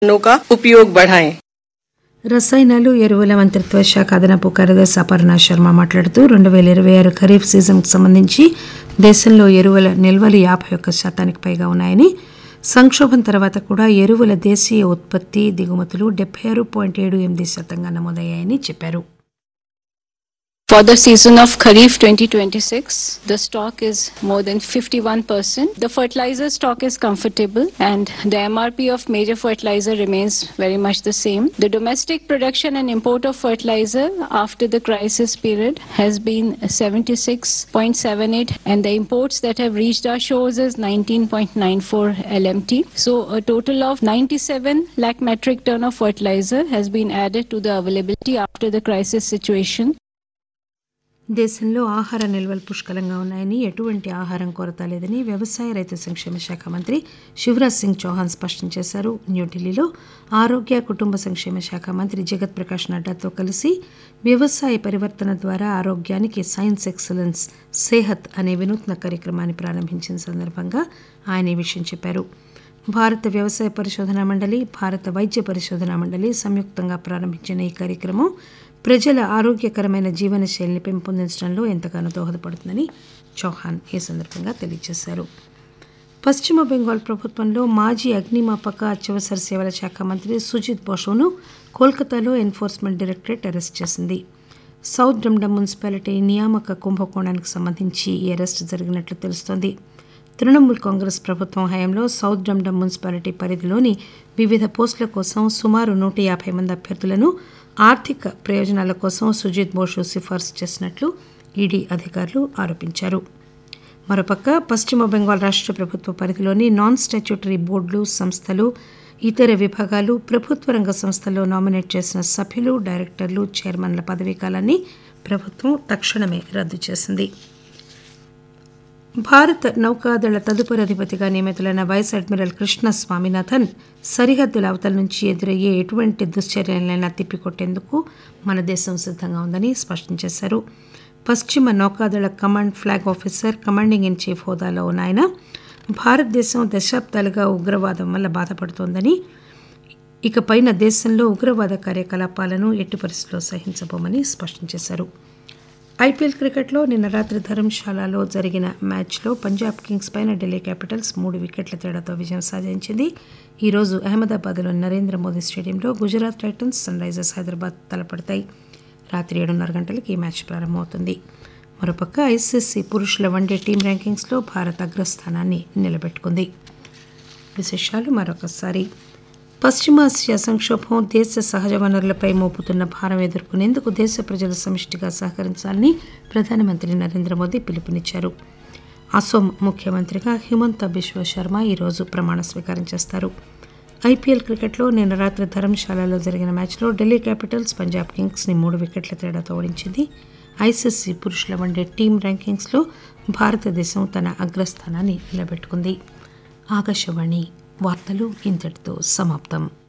No का उपयोग बढ़ाएं రసాయనాలు ఎరువుల మంత్రిత్వ శాఖ అదనపు కార్యదర్శి అపర్ణ శర్మ మాట్లాడుతూ రెండు వేల ఇరవై ఆరు ఖరీఫ్ సీజన్కు సంబంధించి దేశంలో ఎరువుల నిల్వలు యాభై ఒక్క శాతానికి పైగా ఉన్నాయని సంక్షోభం తర్వాత కూడా ఎరువుల దేశీయ ఉత్పత్తి దిగుమతులు డెబ్బై ఆరు పాయింట్ ఏడు ఎనిమిది శాతంగా నమోదయ్యాయని చెప్పారు For the season of Kharif 2026, the stock is more than 51%. The fertilizer stock is comfortable and the MRP of major fertilizer remains very much the same. The domestic production and import of fertilizer after the crisis period has been 76.78 and the imports that have reached our shores is 19.94 LMT. So a total of 97 lakh metric ton of fertilizer has been added to the availability after the crisis situation. దేశంలో ఆహార నిల్వలు పుష్కలంగా ఉన్నాయని ఎటువంటి ఆహారం కొరత లేదని వ్యవసాయ రైతు సంక్షేమ శాఖ మంత్రి శివరాజ్ సింగ్ చౌహాన్ స్పష్టం చేశారు న్యూఢిల్లీలో ఆరోగ్య కుటుంబ సంక్షేమ శాఖ మంత్రి జగత్ ప్రకాష్ నడ్డాతో కలిసి వ్యవసాయ పరివర్తన ద్వారా ఆరోగ్యానికి సైన్స్ ఎక్సలెన్స్ సేహత్ అనే వినూత్న కార్యక్రమాన్ని ప్రారంభించిన సందర్భంగా ఆయన ఈ విషయం చెప్పారు భారత వ్యవసాయ పరిశోధనా మండలి భారత వైద్య పరిశోధనా మండలి సంయుక్తంగా ప్రారంభించిన ఈ కార్యక్రమం ప్రజల ఆరోగ్యకరమైన జీవన శైలిని పెంపొందించడంలో ఎంతగానో దోహదపడుతుందని చౌహాన్ ఈ సందర్భంగా తెలియజేశారు పశ్చిమ బెంగాల్ ప్రభుత్వంలో మాజీ అగ్నిమాపక అత్యవసర సేవల శాఖ మంత్రి సుజిత్ బోషోను కోల్కతాలో ఎన్ఫోర్స్మెంట్ డైరెక్టరేట్ అరెస్ట్ చేసింది సౌత్ డమ్డమ్ మున్సిపాలిటీ నియామక కుంభకోణానికి సంబంధించి ఈ అరెస్టు జరిగినట్లు తెలుస్తోంది తృణమూల్ కాంగ్రెస్ ప్రభుత్వం హయాంలో సౌత్ డమ్డమ్ మున్సిపాలిటీ పరిధిలోని వివిధ పోస్టుల కోసం సుమారు నూట యాభై మంది అభ్యర్థులను ఆర్థిక ప్రయోజనాల కోసం సుజిత్ బోషు సిఫార్సు చేసినట్లు ఈడీ అధికారులు ఆరోపించారు మరోపక్క పశ్చిమ బెంగాల్ రాష్ట్ర ప్రభుత్వ పరిధిలోని నాన్ స్టాచ్యూటరీ బోర్డులు సంస్థలు ఇతర విభాగాలు ప్రభుత్వ రంగ సంస్థల్లో నామినేట్ చేసిన సభ్యులు డైరెక్టర్లు చైర్మన్ల పదవీ కాలాన్ని ప్రభుత్వం తక్షణమే రద్దు చేసింది భారత నౌకాదళ తదుపరి అధిపతిగా నియమితులైన వైస్ అడ్మిరల్ కృష్ణ స్వామినాథన్ సరిహద్దుల అవతల నుంచి ఎదురయ్యే ఎటువంటి దుశ్చర్యలైనా తిప్పికొట్టేందుకు మన దేశం సిద్ధంగా ఉందని స్పష్టం చేశారు పశ్చిమ నౌకాదళ command flag officer commanding in chief హోదాలో ఉన్న ఆయన భారతదేశం దశాబ్దాలుగా ఉగ్రవాదం వల్ల బాధపడుతోందని ఇకపైన దేశంలో ఉగ్రవాద కార్యకలాపాలను ఎట్టి పరిస్థితుల్లో సహించబోమని స్పష్టం చేశారు ఐపీఎల్ క్రికెట్లో నిన్న రాత్రి ధర్మశాలలో జరిగిన మ్యాచ్లో పంజాబ్ కింగ్స్ పైన ఢిల్లీ క్యాపిటల్స్ మూడు వికెట్ల తేడాతో విజయం సాధించింది ఈరోజు అహ్మదాబాద్లోని నరేంద్ర మోదీ స్టేడియంలో Gujarat titans sunrisers Hyderabad తలపడతాయి రాత్రి ఏడున్నర గంటలకు ఈ మ్యాచ్ ప్రారంభమవుతుంది మరోపక్క ఐసీసీ పురుషుల వన్డే టీం ర్యాంకింగ్స్లో భారత్ అగ్రస్థానాన్ని నిలబెట్టుకుంది విశేషాలు మరొకసారి పశ్చిమాసియా సంక్షోభం దేశ సహజ వనరులపై మోపుతున్న భారం ఎదుర్కొనేందుకు దేశ ప్రజలు సమిష్టిగా సహకరించాలని ప్రధానమంత్రి నరేంద్ర మోదీ పిలుపునిచ్చారు అసోం ముఖ్యమంత్రిగా హిమంత బిశ్వ శర్మ ఈరోజు ప్రమాణ స్వీకారం చేస్తారు ఐపీఎల్ క్రికెట్లో నిన్న రాత్రి ధర్మశాలలో జరిగిన మ్యాచ్లో ఢిల్లీ క్యాపిటల్స్ పంజాబ్ కింగ్స్ని మూడు వికెట్ల తేడాతో ఓడించింది ఐసీసీ పురుషుల వన్డే టీం ర్యాంకింగ్స్లో భారతదేశం తన అగ్రస్థానాన్ని నిలబెట్టుకుంది ఆకాశవాణి వార్తలు ఇంతటితో సమాప్తం